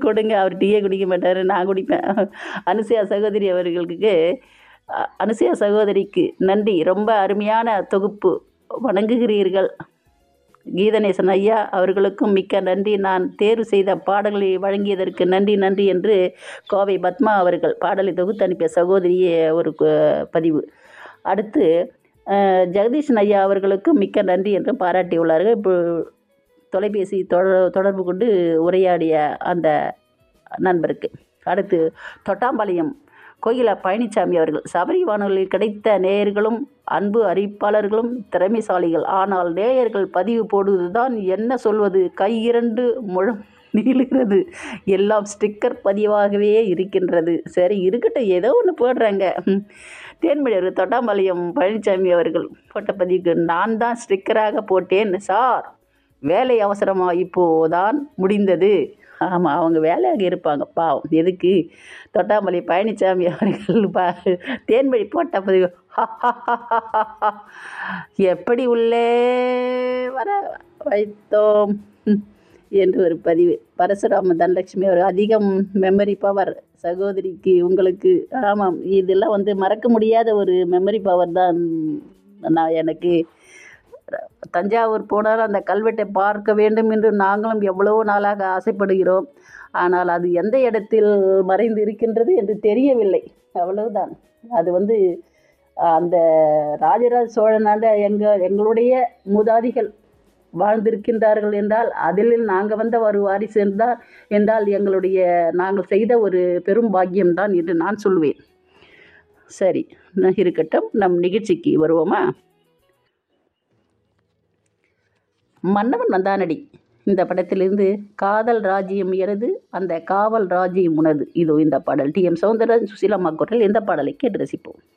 கொடுங்க அவர் டீயே குடிக்க மாட்டார் நான் குடிப்பேன் அனுசயா சகோதரி அவர்களுக்கு அ- அனுசயா சகோதரிக்கு நன்றி ரொம்ப அருமையான தொகுப்பு வணங்குகிறீர்கள் கீதநேசன் ஐயா அவர்களுக்கும் மிக்க நன்றி நான் தேர்வு செய்த பாடல்களை வழங்கியதற்கு நன்றி நன்றி என்று கோவை பத்மா அவர்கள் பாடலை தொகுத்து அனுப்பிய சகோதரியே ஒரு கு- பதிவு அடுத்து அஹ், ஜெகதீஷன் ஐயா அவர்களுக்கும் மிக்க நன்றி என்று பாராட்டியுள்ளார்கள் இப்போ தொலைபேசி தொடர் தொடர்பு கொண்டு உரையாடிய அந்த நண்பருக்கு அடுத்து தொட்டாம்பாளையம் கோயிலா பழனிசாமி அவர்கள் சபரி வானொலியில் கிடைத்த நேயர்களும் அன்பு அறிவிப்பாளர்களும் திறமைசாலிகள் ஆனால் நேயர்கள் பதிவு போடுவதுதான் என்ன சொல்வது கை இரண்டு முழம் நீளுகிறது எல்லாம் ஸ்டிக்கர் பதிவாகவே இருக்கின்றது சரி இருக்கட்டும் ஏதோ ஒன்று போடுறாங்க தேன்மொழியர் தொட்டாம்பாளையம் பழனிசாமி அவர்கள் போட்ட பதிவுக்கு நான் தான் ஸ்டிக்கராக போட்டேன் சார் வேலை அவசரமாக இப்போதான் முடிந்தது ஆமாம் அவங்க வேலையாக இருப்பாங்க பாவம் எதுக்கு தொட்டாமலை பழனிசாமி அவர்கள் பா தேன்மொழி போட்ட பதிவு எப்படி உள்ளே வர வைத்தோம் ம், என்று ஒரு பதிவு பரசுராம தனலட்சுமி அவர் அதிகம் மெமரி பவர் சகோதரிக்கு உங்களுக்கு ஆமாம் இதெல்லாம் வந்து மறக்க முடியாத ஒரு மெமரி பவர் தான் நான் எனக்கு தஞ்சாவூர் போனால் அந்த கல்வெட்டை பார்க்க வேண்டும் என்று நாங்களும் எவ்வளவோ நாளாக ஆசைப்படுகிறோம் ஆனால் அது எந்த இடத்தில் மறைந்து இருக்கின்றது என்று தெரியவில்லை அவ்வளவுதான் அது வந்து அந்த ராஜராஜ சோழனாண்ட எங்கள் எங்களுடைய மூதாதிகள் வாழ்ந்திருக்கின்றார்கள் என்றால் அதில் நாங்கள் வந்த ஒரு வாரிசு என்றால் என்றால் எங்களுடைய நாங்கள் செய்த ஒரு பெரும் பாக்கியம்தான் என்று நான் சொல்வேன் சரி ந- இருக்கட்டும் நம் நிகழ்ச்சிக்கு வருவோமா மன்னவன் வந்தானடி இந்த படத்திலிருந்து காதல் ராஜ்யம் எனது அந்த காவல் ராஜ்யம் உனது இதோ இந்த பாடல் டி எம் சௌந்தரராஜன் சுசீலம்மா குரல் இந்த பாடலை கேட்டு ரசிப்போம்